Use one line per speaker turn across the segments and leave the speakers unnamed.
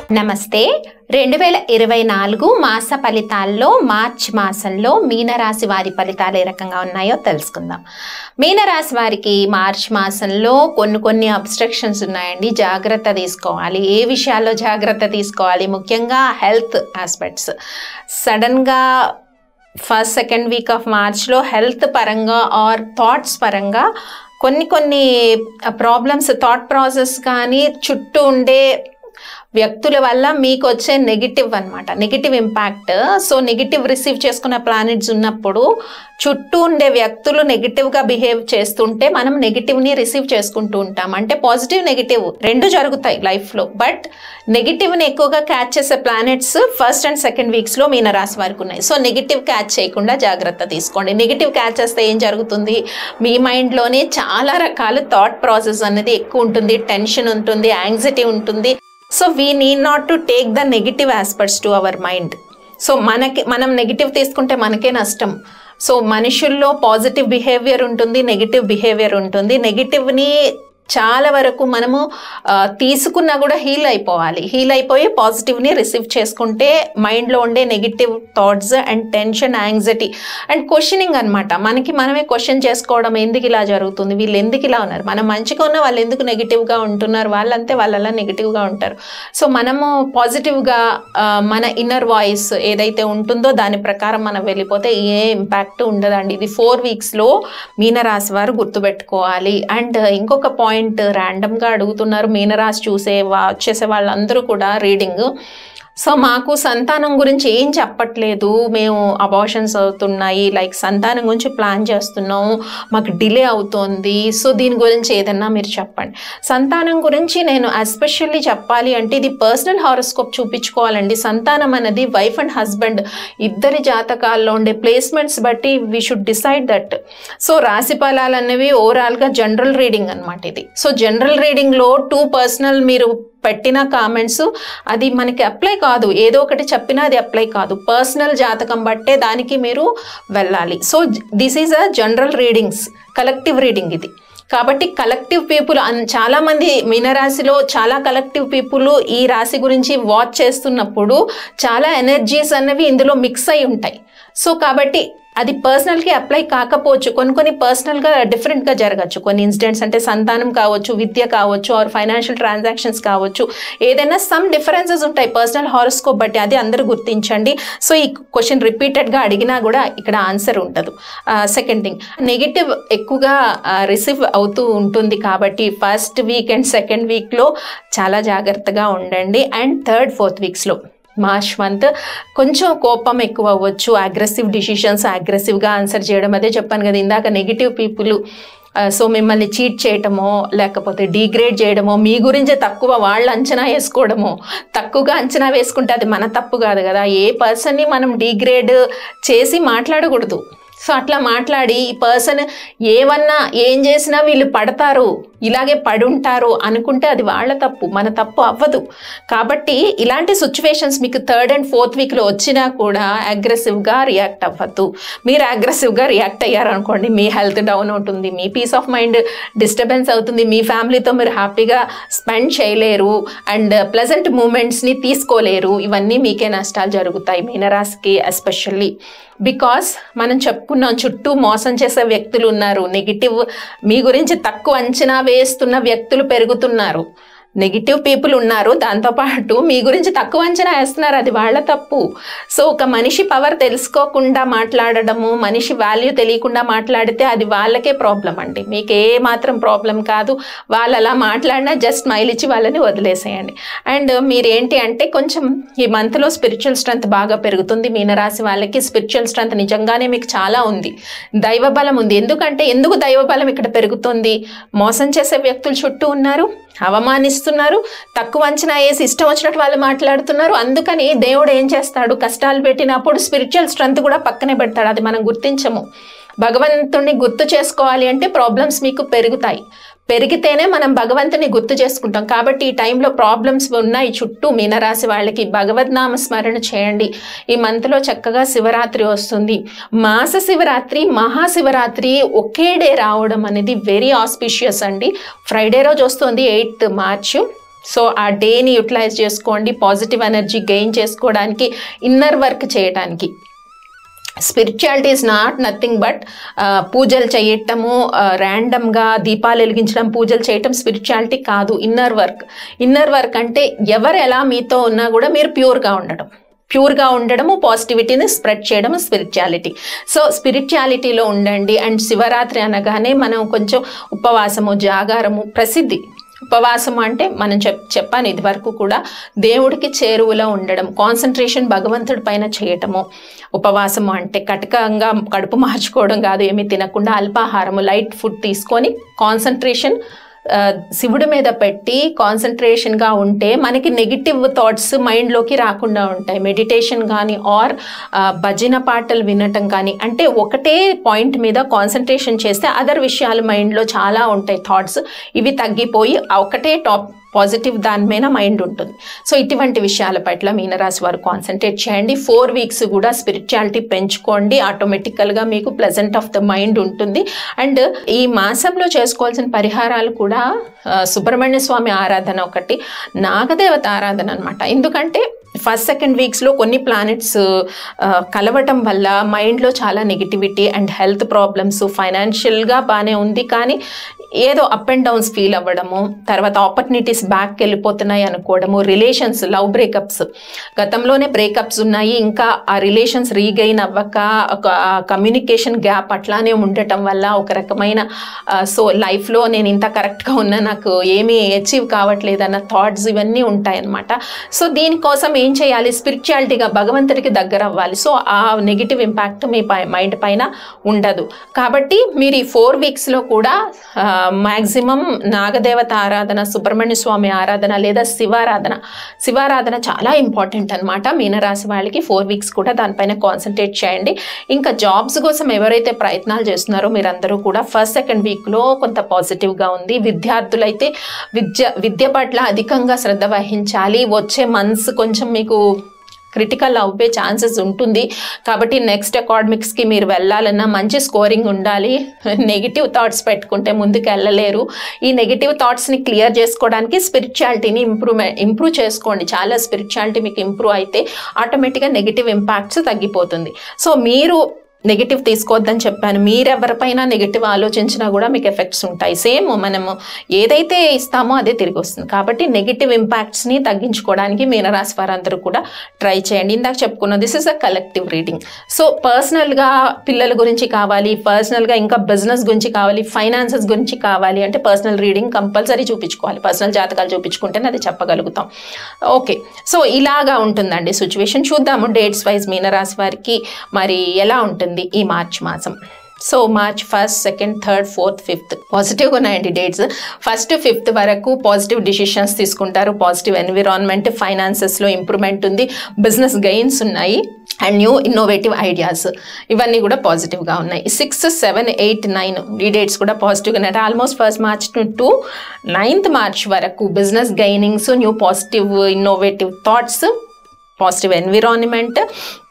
నమస్తే రెండు వేల ఇరవై నాలుగు మాస ఫలితాల్లో మార్చ్ మాసంలో మీనరాశి వారి ఫలితాలు ఏ రకంగా ఉన్నాయో తెలుసుకుందాం మీనరాశి వారికి మార్చ్ మాసంలో కొన్ని కొన్ని అబ్స్ట్రక్షన్స్ ఉన్నాయండి జాగ్రత్త తీసుకోవాలి ఏ విషయాల్లో జాగ్రత్త తీసుకోవాలి ముఖ్యంగా హెల్త్ ఆస్పెక్ట్స్ సడన్గా ఫస్ట్ సెకండ్ వీక్ ఆఫ్ మార్చ్లో హెల్త్ పరంగా ఆర్ థాట్స్ పరంగా కొన్ని కొన్ని ప్రాబ్లమ్స్ థాట్ ప్రాసెస్ కానీ చుట్టూ ఉండే వ్యక్తుల వల్ల మీకు వచ్చే నెగిటివ్ అనమాట negative impact so negative receive చేసుకున్న ప్లానెట్స్ ఉన్నప్పుడు చుట్టూ ఉండే వ్యక్తులు నెగిటివ్గా బిహేవ్ చేస్తుంటే మనం నెగిటివ్ని రిసీవ్ చేసుకుంటూ ఉంటాం అంటే పాజిటివ్ నెగిటివ్ రెండు జరుగుతాయి లైఫ్లో బట్ నెగిటివ్ని ఎక్కువగా క్యాచ్ చేసే ప్లానెట్స్ ఫస్ట్ అండ్ సెకండ్ వీక్స్లో మీన రాశి వారికి ఉన్నాయి సో నెగిటివ్ క్యాచ్ చేయకుండా జాగ్రత్త తీసుకోండి నెగిటివ్ క్యాచ్ చేస్తే ఏం జరుగుతుంది మీ మైండ్లోనే చాలా రకాల థాట్ ప్రాసెస్ అనేది ఎక్కువ ఉంటుంది టెన్షన్ ఉంటుంది యాంగ్జైటీ ఉంటుంది so we need not to take the negative aspects to our mind so మనకి మనం నెగిటివ్ తీసుకుంటే మనకే నష్టం సో మనుషుల్లో పాజిటివ్ బిహేవియర్ ఉంటుంది నెగిటివ్ బిహేవియర్ ఉంటుంది నెగిటివ్ని చాలా వరకు మనము ఆ, తీసుకున్నా కూడా హీల్ అయిపోవాలి హీల్ అయిపోయి పాజిటివ్ని రిసీవ్ చేసుకుంటే మైండ్లో ఉండే negative thoughts and tension anxiety and questioning అనమాట మనకి మనమే క్వశ్చన్ చేసుకోవడం ఎందుకు ఇలా జరుగుతుంది వీళ్ళు ఎందుకు ఇలా ఉన్నారు మనం మంచిగా ఉన్న వాళ్ళు ఎందుకు నెగిటివ్గా ఉంటున్నారు వాళ్ళంతే వాళ్ళలా నెగిటివ్గా ఉంటారు సో మనము పాజిటివ్గా ఆ, మన ఇన్నర్ వాయిస్ ఏదైతే ఉంటుందో దాని ప్రకారం మనం వెళ్ళిపోతే ఏ ఇంపాక్ట్ ఉండదండి ఇది ఫోర్ వీక్స్లో మీనరాశి వారు గుర్తుపెట్టుకోవాలి అండ్ ఇంకొక పాయింట్ ర్యాండమ్గా అడుగుతున్నారు మీనరాశి చూసే వా చేసే వాళ్ళందరూ కూడా రీడింగ్ సో మాకు సంతానం గురించి ఏం చెప్పట్లేదు మేము అబార్షన్స్ అవుతున్నాయి లైక్ సంతానం గురించి ప్లాన్ చేస్తున్నాము మాకు డిలే అవుతోంది సో దీని గురించి ఏదన్నా మీరు చెప్పండి సంతానం గురించి నేను ఎస్పెషల్లీ చెప్పాలి అంటే ఇది పర్సనల్ హారోస్కోప్ చూపించుకోవాలండి సంతానం అనేది వైఫ్ అండ్ హస్బెండ్ ఇద్దరి జాతకాల్లో ఉండే ప్లేస్మెంట్స్ బట్టి we should decide that so రాశి ఫలాలు అనేవి ఓవరాల్గా జనరల్ రీడింగ్ అనమాట ఇది సో జనరల్ రీడింగ్లో టూ పర్సనల్ మీరు పెట్టిన కామెంట్స్ అది మనకి అప్లై కాదు ఏదో ఒకటి చెప్పినా అది అప్లై కాదు పర్సనల్ జాతకం బట్టే దానికి మీరు వెళ్ళాలి so this is a general readings collective reading ఇది కాబట్టి కలెక్టివ్ పీపుల్ అన్ చాలామంది మీనరాశిలో చాలా కలెక్టివ్ పీపుల్ ఈ రాశి గురించి వాచ్ చేస్తున్నప్పుడు చాలా ఎనర్జీస్ అనేవి ఇందులో మిక్స్ అయి ఉంటాయి సో కాబట్టి అది పర్సనల్కి అప్లై కాకపోవచ్చు కొన్ని కొన్ని పర్సనల్గా డిఫరెంట్గా జరగచ్చు కొన్ని ఇన్సిడెంట్స్ అంటే సంతానం కావచ్చు విద్య కావచ్చు ఆర్ ఫైనాన్షియల్ ట్రాన్సాక్షన్స్ కావచ్చు ఏదైనా సమ్ డిఫరెన్సెస్ ఉంటాయి పర్సనల్ హారోస్కోప్ బట్టి అది అందరూ గుర్తించండి సో ఈ క్వశ్చన్ రిపీటెడ్గా అడిగినా కూడా ఇక్కడ ఆన్సర్ ఉండదు సెకండ్ థింగ్ నెగిటివ్ ఎక్కువగా రిసీవ్ అవుతూ ఉంటుంది కాబట్టి ఫస్ట్ వీక్ అండ్ సెకండ్ వీక్లో చాలా జాగ్రత్తగా ఉండండి అండ్ థర్డ్ ఫోర్త్ వీక్స్లో మార్చ్ మంత్ కొంచెం కోపం ఎక్కువ అవ్వచ్చు అగ్రెసివ్ డిసిషన్స్ అగ్రెసివ్గా ఆన్సర్ చేయడం అదే చెప్పాను కదా ఇందాక నెగిటివ్ పీపుల్ సో మిమ్మల్ని చీట్ చేయటమో లేకపోతే డీగ్రేడ్ చేయడమో మీ గురించే తక్కువ వాళ్ళు అంచనా వేసుకోవడమో తక్కువగా అంచనా వేసుకుంటే అది మన తప్పు కాదు కదా ఏ పర్సన్ని మనం డీగ్రేడ్ చేసి మాట్లాడకూడదు సో అట్లా మాట్లాడి ఈ పర్సన్ ఏమన్నా ఏం చేసినా వీళ్ళు పడతారు ఇలాగే పడుంటారు అనుకుంటే అది వాళ్ళ తప్పు మన తప్పు అవ్వదు కాబట్టి ఇలాంటి సిచ్యువేషన్స్ మీకు థర్డ్ అండ్ ఫోర్త్ వీక్లో వచ్చినా కూడా అగ్రెసివ్గా రియాక్ట్ అవ్వద్దు మీరు అగ్రెసివ్గా రియాక్ట్ అయ్యారనుకోండి మీ హెల్త్ డౌన్ అవుతుంది మీ పీస్ ఆఫ్ మైండ్ డిస్టర్బెన్స్ అవుతుంది మీ ఫ్యామిలీతో మీరు హ్యాపీగా స్పెండ్ చేయలేరు అండ్ ప్లెజెంట్ మూమెంట్స్ని తీసుకోలేరు ఇవన్నీ మీకే నష్టాలు జరుగుతాయి మీనరాశికి ఎస్పెషల్లీ బికాస్ మనం చెప్పుకున్నాం చుట్టూ మోసం చేసే వ్యక్తులు ఉన్నారు నెగిటివ్ మీ గురించి తక్కువ అంచనా వేస్తున్న వ్యక్తులు పెరుగుతున్నారు నెగిటివ్ పీపుల్ ఉన్నారు దాంతోపాటు మీ గురించి తక్కువ అంచనా వేస్తున్నారు అది వాళ్ళ తప్పు సో ఒక మనిషి పవర్ తెలుసుకోకుండా మాట్లాడడము మనిషి వాల్యూ తెలియకుండా మాట్లాడితే అది వాళ్ళకే ప్రాబ్లం అండి మీకు ఏ మాత్రం ప్రాబ్లం కాదు వాళ్ళు అలా మాట్లాడినా జస్ట్ మైల్ ఇచ్చి వాళ్ళని వదిలేసేయండి అండ్ మీరేంటి అంటే కొంచెం ఈ మంత్లో స్పిరిచువల్ స్ట్రెంత్ బాగా పెరుగుతుంది మీనరాశి వాళ్ళకి స్పిరిచువల్ స్ట్రెంత్ నిజంగానే మీకు చాలా ఉంది దైవ బలం ఉంది ఎందుకంటే ఎందుకు దైవ బలం ఇక్కడ పెరుగుతుంది మోసం చేసే వ్యక్తులు చుట్టూ ఉన్నారు అవమానిస్తున్నారు తక్కువ అంచనా వేసి ఇష్టం వచ్చినట్టు వాళ్ళు మాట్లాడుతున్నారు అందుకని దేవుడు ఏం చేస్తాడు కష్టాలు పెట్టినప్పుడు స్పిరిచువల్ స్ట్రెంత్ కూడా పక్కనే పెడతాడు అది మనం గుర్తించము భగవంతుణ్ణి గుర్తు చేసుకోవాలి అంటే ప్రాబ్లమ్స్ మీకు పెరుగుతాయి పెరిగితేనే మనం భగవంతుని గుర్తు చేసుకుంటాం కాబట్టి ఈ టైంలో ప్రాబ్లమ్స్ ఉన్నాయి చుట్టూ మీనరాశి వాళ్ళకి భగవద్నామ స్మరణ చేయండి ఈ మంత్లో చక్కగా శివరాత్రి వస్తుంది మాస శివరాత్రి మహాశివరాత్రి ఒకే డే రావడం అనేది వెరీ ఆస్పిషియస్ అండి ఫ్రైడే రోజు వస్తుంది ఎయిత్ మార్చ్ సో ఆ డేని యూటిలైజ్ చేసుకోండి పాజిటివ్ ఎనర్జీ గెయిన్ చేసుకోవడానికి ఇన్నర్ వర్క్ చేయడానికి spirituality is not nothing but పూజలు చేయటము ర్యాండమ్గా దీపాలు వెలిగించడం పూజలు చేయటం స్పిరిచువాలిటీ కాదు ఇన్నర్ వర్క్ ఇన్నర్ వర్క్ అంటే ఎవరు ఎలా మీతో ఉన్నా కూడా మీరు ప్యూర్గా ఉండడం ప్యూర్గా ఉండడము పాజిటివిటీని స్ప్రెడ్ చేయడం స్పిరిచువాలిటీ సో స్పిరిచువాలిటీలో ఉండండి అండ్ శివరాత్రి అనగానే మనం కొంచెం ఉపవాసము జాగారము ప్రసిద్ధి ఉపవాసం అంటే మనం చెప్ చెప్పాను ఇది వరకు కూడా దేవుడికి చేరువలో ఉండడం కాన్సన్ట్రేషన్ భగవంతుడి పైన చేయటము ఉపవాసము అంటే కటకంగా కడుపు మార్చుకోవడం కాదు ఏమీ తినకుండా అల్పాహారము లైట్ ఫుడ్ తీసుకొని కాన్సన్ట్రేషన్ శివుడి మీద పెట్టి కాన్సన్ట్రేషన్గా ఉంటే మనకి నెగిటివ్ థాట్స్ మైండ్లోకి రాకుండా ఉంటాయి మెడిటేషన్ కానీ ఆర్ భజన పాటలు వినటం కానీ అంటే ఒకటే పాయింట్ మీద కాన్సన్ట్రేషన్ చేస్తే అదర్ విషయాలు మైండ్లో చాలా ఉంటాయి థాట్స్ ఇవి తగ్గిపోయి ఆ ఒకటే టాప్ పాజిటివ్ దాని మీద మైండ్ ఉంటుంది సో ఇటువంటి విషయాల పట్ల మీనరాశి వారు కాన్సన్ట్రేట్ చేయండి ఫోర్ వీక్స్ కూడా స్పిరిచువాలిటీ పెంచుకోండి ఆటోమేటికల్గా మీకు ప్లెజెంట్ ఆఫ్ ద మైండ్ ఉంటుంది అండ్ ఈ మాసంలో చేసుకోవాల్సిన పరిహారాలు కూడా ఆ, సుబ్రహ్మణ్య స్వామి ఆరాధన ఒకటి నాగదేవత ఆరాధన అనమాట ఎందుకంటే ఫస్ట్ సెకండ్ వీక్స్లో కొన్ని ప్లానెట్స్ కలవటం వల్ల మైండ్లో చాలా నెగిటివిటీ అండ్ హెల్త్ ప్రాబ్లమ్స్ ఫైనాన్షియల్గా బాగానే ఉంది కానీ ఏదో అప్ అండ్ డౌన్స్ ఫీల్ అవ్వడము తర్వాత ఆపర్చునిటీస్ బ్యాక్ వెళ్ళిపోతున్నాయి అనుకోవడము రిలేషన్స్ లవ్ బ్రేకప్స్ గతంలోనే బ్రేకప్స్ ఉన్నాయి ఇంకా ఆ రిలేషన్స్ రీగైన్ అవ్వక ఒక కమ్యూనికేషన్ గ్యాప్ అట్లానే ఉండటం వల్ల ఒక రకమైన సో లైఫ్లో నేను ఇంత కరెక్ట్గా ఉన్నా నాకు ఏమీ అచీవ్ కావట్లేదు అన్న థాట్స్ ఇవన్నీ ఉంటాయన్నమాట సో దీనికోసం ఏం చేయాలి స్పిరిచువాలిటీగా భగవంతుడికి దగ్గర అవ్వాలి సో ఆ నెగిటివ్ ఇంపాక్ట్ మీ పై మైండ్ పైన ఉండదు కాబట్టి మీరు ఈ ఫోర్ వీక్స్లో కూడా మ్యాక్సిమం నాగదేవత ఆరాధన సుబ్రహ్మణ్య స్వామి ఆరాధన లేదా శివారాధన శివారాధన చాలా ఇంపార్టెంట్ అనమాట మీనరాశి వాళ్ళకి ఫోర్ వీక్స్ కూడా దానిపైన కాన్సన్ట్రేట్ చేయండి ఇంకా జాబ్స్ కోసం ఎవరైతే ప్రయత్నాలు చేస్తున్నారో మీరందరూ కూడా ఫస్ట్ సెకండ్ వీక్లో కొంత పాజిటివ్గా ఉంది విద్యార్థులైతే విద్య విద్య పట్ల అధికంగా శ్రద్ధ వహించాలి వచ్చే మంత్స్ కొంచెం మీకు క్రిటికల్ అవ్వే ఛాన్సెస్ ఉంటుంది కాబట్టి నెక్స్ట్ అకాడమిక్స్కి మీరు వెళ్ళాలన్నా మంచి స్కోరింగ్ ఉండాలి నెగిటివ్ థాట్స్ పెట్టుకుంటే ముందుకు వెళ్ళలేరు ఈ నెగిటివ్ థాట్స్ని క్లియర్ చేసుకోవడానికి స్పిరిచువాలిటీని ఇంప్రూవ్మెంట్ ఇంప్రూవ్ చేసుకోండి చాలా స్పిరిచువాలిటీ మీకు ఇంప్రూవ్ అయితే ఆటోమేటిక్గా నెగిటివ్ ఇంపాక్ట్స్ తగ్గిపోతుంది సో మీరు నెగిటివ్ తీసుకోవద్దని చెప్పాను మీరెవరిపైనా నెగిటివ్ ఆలోచించినా కూడా మీకు ఎఫెక్ట్స్ ఉంటాయి సేమ్ మనము ఏదైతే ఇస్తామో అదే తిరిగి వస్తుంది కాబట్టి నెగిటివ్ ఇంపాక్ట్స్ని తగ్గించుకోవడానికి మీనరాశి వారందరూ కూడా ట్రై చేయండి ఇందాక చెప్పుకున్నాం this is a collective reading so పర్సనల్గా పిల్లల గురించి కావాలి పర్సనల్గా ఇంకా బిజినెస్ గురించి కావాలి ఫైనాన్సెస్ గురించి కావాలి అంటే పర్సనల్ రీడింగ్ కంపల్సరీ చూపించుకోవాలి పర్సనల్ జాతకాలు చూపించుకుంటేనే అది చెప్పగలుగుతాం ఓకే సో ఇలాగా ఉంటుందండి సిచ్యువేషన్ చూద్దాము డేట్స్ వైజ్ మీనరాశి వారికి మరి ఎలా ఉంటుంది ఈ మార్చ్ మాసం so March first second third fourth fifth పాజిటివ్గా ఉన్నాయండి డేట్స్ ఫస్ట్ ఫిఫ్త్ వరకు పాజిటివ్ డిసిషన్స్ తీసుకుంటారు పాజిటివ్ ఎన్విరాన్మెంట్ ఫైనాన్సెస్లో ఇంప్రూవ్మెంట్ ఉంది బిజినెస్ గెయిన్స్ ఉన్నాయి అండ్ న్యూ ఇన్నోవేటివ్ ఐడియాస్ ఇవన్నీ కూడా పాజిటివ్గా ఉన్నాయి సిక్స్ సెవెన్ ఎయిట్ నైన్ ఈ డేట్స్ కూడా పాజిటివ్గా ఉన్నాయి almost first March to ninth March వరకు business gainings new positive innovative thoughts positive environment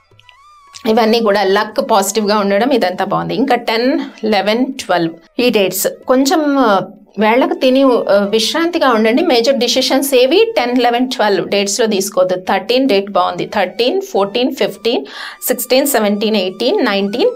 ఇవన్నీ కూడా లక్ పాజిటివ్గా ఉండడం ఇదంతా బాగుంది ఇంకా టెన్ లెవెన్ ట్వెల్వ్ ఈ డేట్స్ కొంచెం ఆ, వేళ్ళకు తిని ఆ, విశ్రాంతిగా ఉండండి మేజర్ డిసిషన్స్ ఏవి టెన్ లెవెన్ ట్వెల్వ్ డేట్స్లో తీసుకోవద్దు థర్టీన్ డేట్ బాగుంది thirteen fourteen fifteen sixteen seventeen eighteen nineteen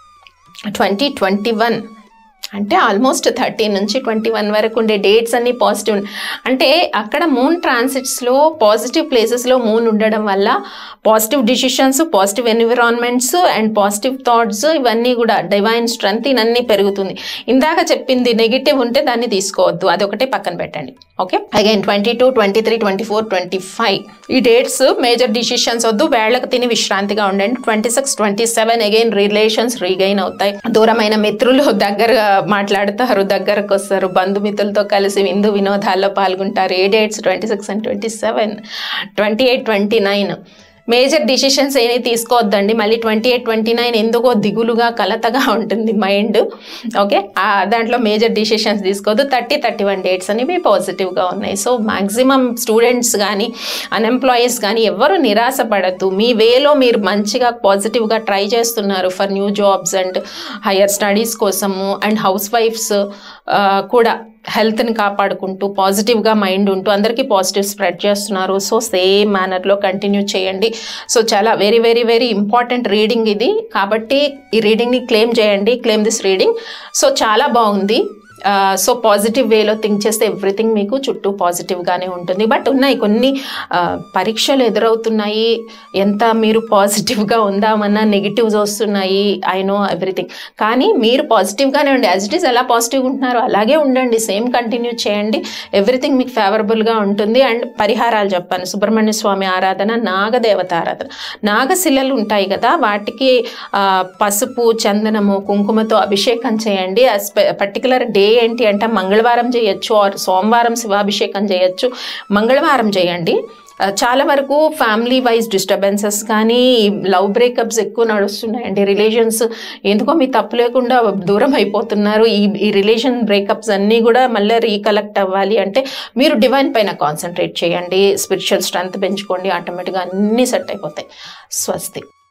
twenty twenty one అంటే ఆల్మోస్ట్ థర్టీన్ నుంచి ట్వంటీ వన్ వరకు ఉండే డేట్స్ అన్ని పాజిటివ్ అంటే అక్కడ మూన్ ట్రాన్సిట్స్లో పాజిటివ్ ప్లేసెస్లో మూన్ ఉండడం వల్ల positive decisions positive environments and positive thoughts ఇవన్నీ కూడా డివైన్ స్ట్రెంగ్త్ ఇవన్నీ పెరుగుతుంది ఇందాక చెప్పింది నెగిటివ్ ఉంటే దాన్ని తీసుకోవద్దు అదొకటే పక్కన పెట్టండి okay again twenty two twenty three twenty four twenty five ఈ డేట్స్ మేజర్ డిసిషన్స్ వద్దు వేళ్లకు తిని విశ్రాంతిగా ఉండండి twenty six twenty seven again relations regain అవుతాయి దూరమైన మిత్రులు దగ్గరగా మాట్లాడతారు దగ్గరకు వస్తారు బంధుమిత్రులతో కలిసి విందు వినోదాల్లో పాల్గొంటారు ఏ dates twenty six and twenty seven twenty eight twenty nine major decisions ఏమి తీసుకోవద్దండి మళ్ళీ ట్వంటీ ఎయిట్ ట్వంటీ నైన్ ఎందుకో దిగులుగా కలతగా ఉంటుంది మైండ్ ఓకే ఆ దాంట్లో మేజర్ డిసిషన్స్ తీసుకోవద్దు థర్టీ థర్టీ వన్ డేట్స్ అనేవి పాజిటివ్గా ఉన్నాయి సో మ్యాక్సిమం స్టూడెంట్స్ కానీ అన్ఎంప్లాయీస్ కానీ ఎవరు నిరాశపడద్దు మీ వేలో మీరు మంచిగా పాజిటివ్గా ట్రై చేస్తున్నారు for new jobs and higher studies కోసము అండ్ హౌస్ వైఫ్స్ కూడా హెల్త్ని కాపాడుకుంటూ పాజిటివ్గా మైండ్ ఉంటూ అందరికీ పాజిటివ్ స్ప్రెడ్ చేస్తున్నారు సో సేమ్ మేనర్లో కంటిన్యూ చేయండి సో చాలా very very very important reading ఇది కాబట్టి ఈ రీడింగ్ని క్లెయిమ్ చేయండి క్లెయిమ్ దిస్ రీడింగ్ సో చాలా బాగుంది సో పాజిటివ్ వేలో థింక్ చేస్తే ఎవ్రీథింగ్ మీకు చుట్టూ పాజిటివ్గానే ఉంటుంది బట్ ఉన్నాయి కొన్ని ఆ, పరీక్షలు ఎదురవుతున్నాయి ఎంత మీరు పాజిటివ్గా ఉందామన్నా నెగిటివ్స్ వస్తున్నాయి ఐ నో ఎవ్రీథింగ్ కానీ మీరు పాజిటివ్గానే ఉండి యాజ్ ఇట్ ఈస్ ఎలా పాజిటివ్గా ఉంటున్నారో అలాగే ఉండండి సేమ్ కంటిన్యూ చేయండి ఎవ్రీథింగ్ మీకు ఫేవరబుల్గా ఉంటుంది అండ్ పరిహారాలు చెప్పాను సుబ్రహ్మణ్య స్వామి ఆరాధన నాగదేవత ఆరాధన నాగశిలలు ఉంటాయి కదా వాటికి ఆ, పసుపు చందనము కుంకుమతో అభిషేకం చేయండి పర్టికులర్ డే ఏంటి అంటే మంగళవారం చేయొచ్చు ఆర్ సోమవారం శివాభిషేకం చేయొచ్చు మంగళవారం చేయండి ఆ, చాలా వరకు ఫ్యామిలీ వైజ్ డిస్టర్బెన్సెస్ కానీ లవ్ బ్రేకప్స్ ఎక్కువ నడుస్తున్నాయండి రిలేషన్స్ ఎందుకో మీ తప్పు లేకుండా దూరం అయిపోతున్నారు ఈ ఈ రిలేషన్ బ్రేకప్స్ అన్నీ కూడా మళ్ళీ రీకలెక్ట్ అవ్వాలి అంటే మీరు డివైన్ పైన కాన్సన్ట్రేట్ చేయండి స్పిరిచువల్ స్ట్రెంత్ పెంచుకోండి ఆటోమేటిక్గా అన్నీ సెట్ అయిపోతాయి స్వస్తి